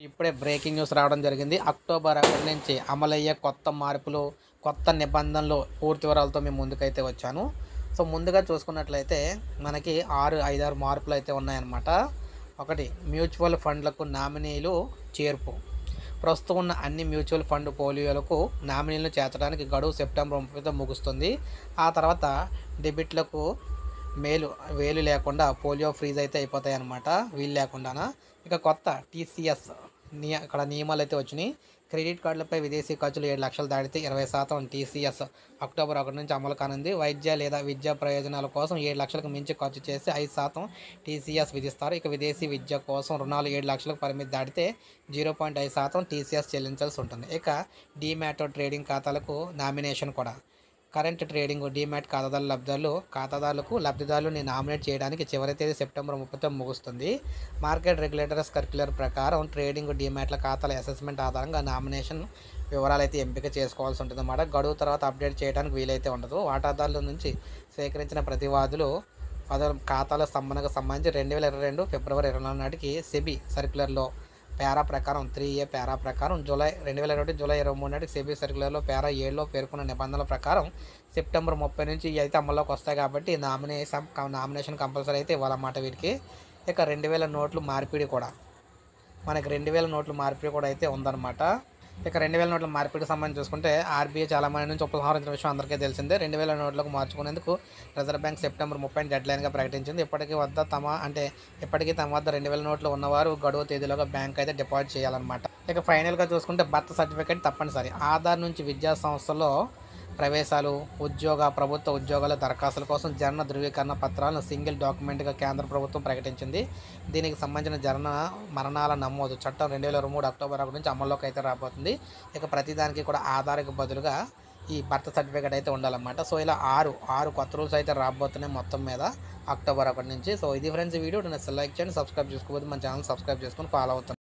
ఇప్పుడే breaking news రావడం జరిగింది అక్టోబర్ ఒకటి నుంచి అమలయ్యే కొత్త మార్పులు కొత్త నిబంధనలు పూర్తి వివరాలతో మేము ముందుకైతే వచ్చాను సో ముందుగా చూసుకున్నట్లయితే మనకి ఆరు ఐదారు మార్పులు అయితే ఉన్నాయన్నమాట ఒకటి మ్యూచువల్ ఫండ్లకు నామినీలు చేర్పు ప్రస్తుతం ఉన్న అన్ని మ్యూచువల్ ఫండ్ పోలియోలకు నామినీలను చేర్చడానికి గడువు సెప్టెంబర్ ముప్పైతో ముగుస్తుంది ఆ తర్వాత డెబిట్లకు మేలు వేలు లేకుండా పోలియో ఫ్రీజ్ అయితే అయిపోతాయి అన్నమాట వీలు లేకుండానా ఇక కొత్త టీసీఎస్ నియ ఇక్కడ నియమాలు అయితే వచ్చినాయి క్రెడిట్ కార్డులపై విదేశీ ఖర్చులు ఏడు లక్షలు దాటితే ఇరవై శాతం టీసీఎస్ అక్టోబర్ ఒకటి నుంచి అమలు కానుంది వైద్య లేదా విద్యా ప్రయోజనాల కోసం ఏడు లక్షలకు మించి ఖర్చు చేసి ఐదు శాతం టీసీఎస్ విధిస్తారు ఇక విదేశీ విద్య కోసం రుణాలు ఏడు లక్షలకు పరిమితి దాటితే జీరో పాయింట్ ఐదు శాతం టీసీఎస్ చెల్లించాల్సి ఉంటుంది ఇక డీమ్యాటో ట్రేడింగ్ ఖాతాలకు నామినేషన్ కూడా కరెంట్ ట్రేడింగ్ డీమ్యాట్ ఖాతాదారుల లబ్ధిదారులు ఖాతాదారులకు లబ్ధిదారులని నామినేట్ చేయడానికి చివరి తేదీ సెప్టెంబర్ ముప్పైతో ముగుస్తుంది మార్కెట్ రెగ్యులేటర్ సర్క్యులర్ ప్రకారం ట్రేడింగ్ డీమ్యాట్ల ఖాతాల అసెస్మెంట్ ఆధారంగా నామినేషన్ వివరాలు అయితే ఎంపిక చేసుకోవాల్సి ఉంటుంది అన్నమాట గడువు తర్వాత అప్డేట్ చేయడానికి వీలైతే ఉండదు వాటాదారుల నుంచి సేకరించిన ప్రతివాదులు పద ఖాతాల సంబంధకు సంబంధించి రెండు వేల ఇరవై రెండు ఫిబ్రవరి ఇరవై నాలుగు నాటికి సెబీ సర్క్యులర్లో పేరా ప్రకారం త్రీ ఏ పేరా ప్రకారం జూలై రెండు వేల ఇరవై ఒకటి జూలై ఇరవై మూడు నాటికి సెబీ సర్క్యులర్లో పేరా ఏడులో పేర్కొన్న నిబంధనల ప్రకారం సెప్టెంబర్ ముప్పై నుంచి ఇవి అయితే అమల్లోకి వస్తాయి కాబట్టి నామినేషన్ నామినేషన్ కంపల్సరీ అయితే ఇవ్వాలన్నమాట వీరికి ఇక రెండు వేల నోట్లు మార్పిడి కూడా మనకి రెండు వేల నోట్లు మార్పిడి కూడా అయితే ఉందన్నమాట ఇక రెండు వేల నోట్ల మార్పిడికి సంబంధించి చూసుకుంటే ఆర్బీఐ చాలా మంది నుంచి ఉపసంహరించిన విషయం అందరికీ తెలిసిందే రెండు వేల నోట్లకు మార్చుకునేందుకు రిజర్వ్ బ్యాంక్ సెప్టెంబర్ ముప్పై డెడ్ లైన్గా ప్రకటించింది ఇప్పటికీ వద్ద తమ అంటే ఇప్పటికీ తమ వద్ద రెండు వేల నోట్లు ఉన్నవారు గడువు తేదీలోగా బ్యాంక్ అయితే డిపాజిట్ చేయాలన్నమాట ఇక ఫైనల్గా చూసుకుంటే బర్త్ సర్టిఫికేట్ తప్పనిసరి ఆధార్ నుంచి విద్యా సంస్థలో ప్రవేశాలు ఉద్యోగ ప్రభుత్వ ఉద్యోగాల దరఖాస్తుల కోసం జనన ధృవీకరణ పత్రాలను సింగిల్ డాక్యుమెంట్గా కేంద్ర ప్రభుత్వం ప్రకటించింది దీనికి సంబంధించిన జనన మరణాల నమోదు చట్టం రెండు వేల ఇరవై మూడు అక్టోబర్ ఒకటి నుంచి అమల్లోకి అయితే రాబోతుంది ఇక ప్రతిదానికి కూడా ఆధార్కి బదులుగా ఈ బర్త్ సర్టిఫికేట్ అయితే ఉండాలన్నమాట సో ఇలా ఆరు ఆరు కొత్త రూల్స్ అయితే రాబోతున్నాయి మొత్తం మీద అక్టోబర్ ఒకటి నుంచి సో ఇది ఫ్రెండ్స్ ఈ వీడియో నేను లైక్ చేయండి సబ్స్క్రైబ్ చేసుకోవద్దు మన ఛానల్ సబ్స్క్రైబ్ చేసుకొని ఫాలో అవుతాను